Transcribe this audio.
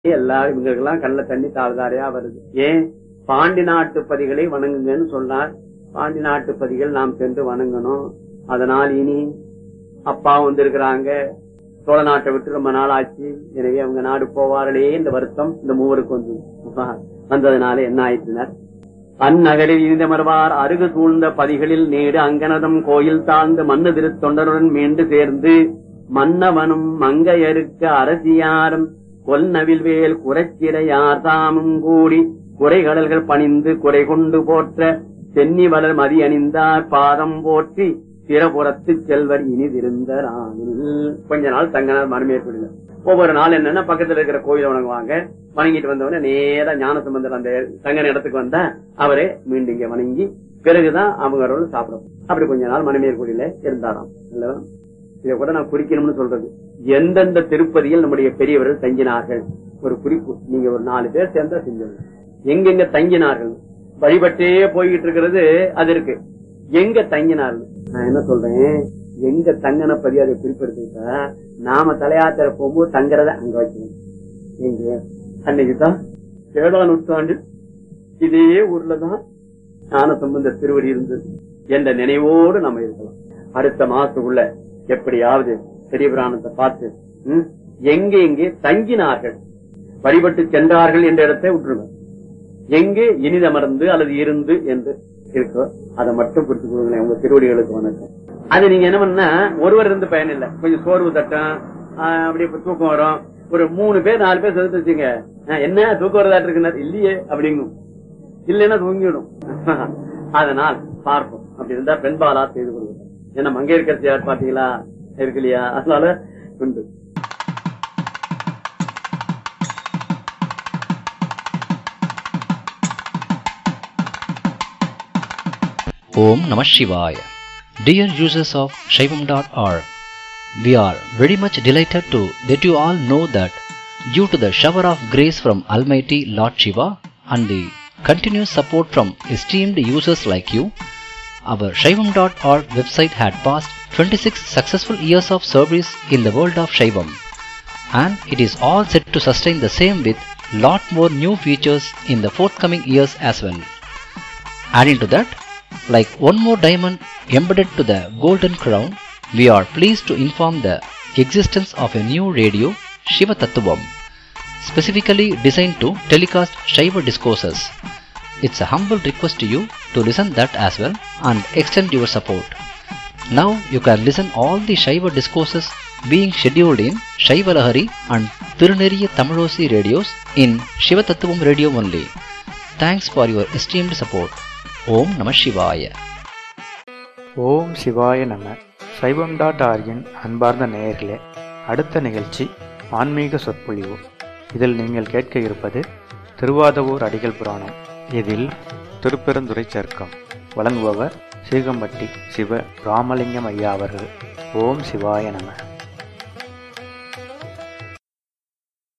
எல்லாரும் இவங்களுக்கெல்லாம் கண்ணுல தண்ணி தாழ்தாரையா வருது ஏன் பாண்டி நாட்டு பதிகளை வணங்குங்கன்னு சொன்னார் பாண்டி நாட்டு பதிகள் நாம் சென்று வணங்கணும் அதனால் இனி அப்பா வந்திருக்கிறாங்க சோழ நாட்டை விட்டு ரொம்ப நாள் ஆச்சு எனவே அவங்க நாடு போவார்களே இந்த வருத்தம் இந்த மூவருக்கு வந்து வந்ததுனால என்ன ஆயிற்றினர் அந்நகரில் இனித மறுவார் அருகு சூழ்ந்த பதிகளில் நேடு அங்கனதம் கோயில் தாழ்ந்து மண்ணு திருத்தொண்டருடன் மீண்டு சேர்ந்து மன்னவனும் மங்கையருக்கு அரசியாரும் கொல்நவில் வேல் குறைச்சிறையார் தாமும் கூடி குறைகடல்கள் பணிந்து குறை கொண்டு போற்ற சென்னி வளர் மதி அணிந்தார் பாதம் போற்றி சிறபுறத்து செல்வர் இனிதிருந்தரானில் கொஞ்ச நாள் தங்கனார் மறுமையேற்படுகிறார் ஒவ்வொரு நாள் என்னன்னா பக்கத்துல இருக்கிற கோயில வணங்குவாங்க வணங்கிட்டு வந்தவொடனே நேரா ஞானசம்பந்தர் அந்த தங்கன இடத்துக்கு வந்தா அவரே மீண்டும் இங்க வணங்கி பிறகுதான் அவங்களோட சாப்பிடும் அப்படி கொஞ்ச நாள் மணிமேற்குடியில இருந்தாராம் இல்லவா? இதை கூட நான் குறிக்கணும்னு சொல்றது எந்தெந்த திருப்பதியில் நம்முடைய பெரியவர்கள் தங்கினார்கள் ஒரு குறிப்பு நீங்க ஒரு நாலு பேர் சேர்ந்தா செஞ்சிடலாம் எங்கெங்க தங்கினார்கள் வழிபட்டே போய்கிட்டு இருக்கிறது அது இருக்கு எங்க தங்கினார்கள் நான் என்ன சொல்றேன் எங்க தங்கன பதி அதை குறிப்பிடுத்தா நாம தலையாத்திர போகும்போது தங்குறத அங்க வச்சுக்கணும் எங்க அன்னைக்குதான் ஏழாம் நூற்றாண்டு இதே ஊர்லதான் ஞான சம்பந்த திருவடி இருந்தது என்ற நினைவோடு நம்ம இருக்கலாம் அடுத்த மாசத்துக்குள்ள எப்படியாவது பெரிய புராணத்தை பார்த்து ம், எங்கே எங்கே தங்கினார்கள் வழிபட்டு சென்றார்கள் என்ற இடத்தை விட்டுருங்க எங்கே இனிதமர்ந்து அல்லது இருந்து என்று இருக்கோ அதை மட்டும் குறித்து கொடுங்களேன் உங்க திருவடிகளுக்கு வணக்கம் அது நீங்க என்ன பண்ணா ஒருவர் இருந்து பயன் இல்ல கொஞ்சம் சோர்வு தட்டம் ஆஹ், அப்படியே இப்ப தூக்கம் வரும் ஒரு மூணு பேர் நாலு பேர் சேர்த்து வச்சுங்க ஆஹ், என்ன தூக்கம் வரதாட்டு இருக்குன்னா இல்லையே அப்படிங்கும் இல்லைன்னா தூங்கிடும் அதனால் பார்ப்போம் அப்படி இருந்தா பெண்பாலா செய்து கொடுக்கணும் ஏன்னா மங்கையர்கரசி யார் பாத்தீங்களா இருக்கு இல்லையா அதனால உண்டு Om Namah Shivaya. Dear users of Shaivam.org, we are very much delighted to that you all know that due to the shower of grace from Almighty Lord Shiva and the continuous support from esteemed users like you, our Shaivam.org website had passed 26 successful years of service in the world of Shaivam and it is all set to sustain the same with lot more new features in the forthcoming years as well. Adding to that, like one more diamond embedded to the golden crown, we are pleased to inform the existence of a new radio, Shiva Tattvam, specifically designed to telecast Shiva discourses. It's a humble request to you to listen that as well and extend your support. Now you can listen all the Shiva discourses being scheduled in Shiva Lahari and Tiruneriya Tamilosi radios in Shiva Tattvam radio only. Thanks for your esteemed support. ஓம் நம சிவாய ஓம் சிவாய நம சைவம் dot ஆர்கின் அன்பார்ந்த நேயர்களே அடுத்த நிகழ்ச்சி ஆன்மீக சொற்பொழிவு இதில் நீங்கள் கேட்க இருப்பது திருவாதவூர் அடிகள் புராணம் இதில் திருப்பெருந்துறை சர்க்கம் வழங்குபவர் சீகம்பட்டி சிவ ராமலிங்கம் ஐயா அவர்கள் ஓம் சிவாய நம